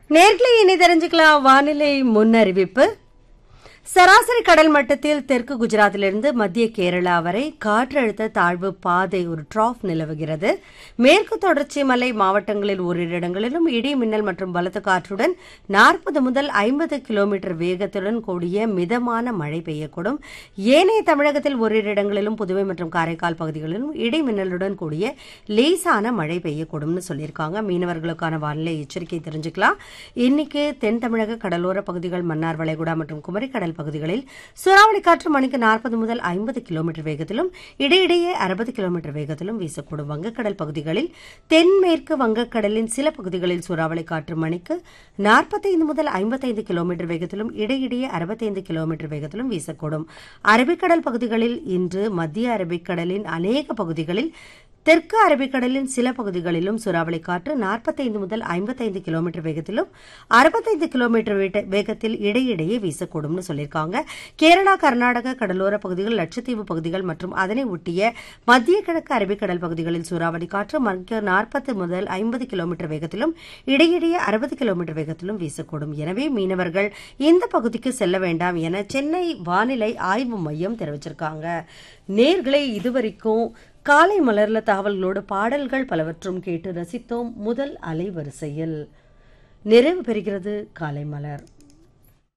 நேர்களை இனி தெரிஞ்சுக்கலாம் வானிலை முன்னறிவிப்பு சராசரி கடல் மட்டத்தில் தெற்கு குஜராத்திலிருந்து மத்திய கேரளா வரை காற்றழுத்த தாழ்வு பாதை ஒரு டிராஃப் நிலவுகிறது மேற்கு தொடர்ச்சி மலை மாவட்டங்களில் ஓரிரு இடங்களிலும் இடி மின்னல் மற்றும் பலத்த காற்றுடன் நாற்பது முதல் ஐம்பது கிலோமீட்டர் வேகத்துடன் கூடிய மிதமான மழை பெய்யக்கூடும் ஏனைய தமிழகத்தில் ஓரிரு இடங்களிலும் புதுவை மற்றும் காரைக்கால் பகுதிகளிலும் இடி மின்னலுடன் கூடிய லேசான மழை பெய்யக்கூடும்னு சொல்லியிருக்காங்க மீனவர்களுக்கான வானிலை எச்சரிக்கை தெரிஞ்சுக்கலாம் இன்னைக்கு தென் தமிழக கடலோர பகுதிகள் மன்னார் வளைகுடா மற்றும் குமரிக்கடல் பகுதிகளில் சூறாவளி காற்று மணிக்கு நாற்பது முதல் ஐம்பது கிலோமீட்டர் வேகத்திலும் இடையிடையே அறுபது கிலோமீட்டர் வேகத்திலும் வீசக்கூடும் வங்கக்கடல் பகுதிகளில் தென்மேற்கு வங்கக்கடலின் சில பகுதிகளில் சூறாவளி காற்று மணிக்கு நாற்பத்தைந்து முதல் ஐம்பத்தைந்து கிலோமீட்டர் வேகத்திலும் இடையிடையே அறுபத்தைந்து கிலோமீட்டர் வேகத்திலும் வீசக்கூடும் அரபிக்கடல் பகுதிகளில் இன்று மத்திய அரபிக்கடலின் அநேக பகுதிகளில் தெற்கு அரபிக்கடலின் சில பகுதிகளிலும் சூறாவளி காற்று நாற்பத்தைந்து முதல் ஐம்பத்தைந்து கிலோமீட்டர் வேகத்திலும் அறுபத்தைந்து கிலோமீட்டர் வேட்ட- வேகத்தில் இடையிடையே வீசக்கூடும்னு சொல்லியிருக்காங்க கேரளா கர்நாடக கடலோர பகுதிகள் லட்சத்தீவு பகுதிகள் மற்றும் அதனை ஒட்டிய மத்திய கிழக்கு அரபிக்கடல் பகுதிகளில் சூறாவளி காற்று மணிக்கு நாற்பது முதல் ஐம்பது கிலோமீட்டர் வேகத்திலும் இடையிடையே அறுபது கிலோமீட்டர் வேகத்திலும் வீசக்கூடும் எனவே மீனவர்கள் இந்த பகுதிக்கு செல்ல வேண்டாம் என சென்னை வானிலை ஆய்வு மையம் தெரிவிச்சிருக்காங்க நேர்களை இதுவரைக்கும் காலை மலர்ல தகவல்களோடு பாடல்கள் பலவற்றும் கேட்டு ரசித்தோம் முதல் அலைவரிசையில் நிறைவு பெறுகிறது காலை மலர்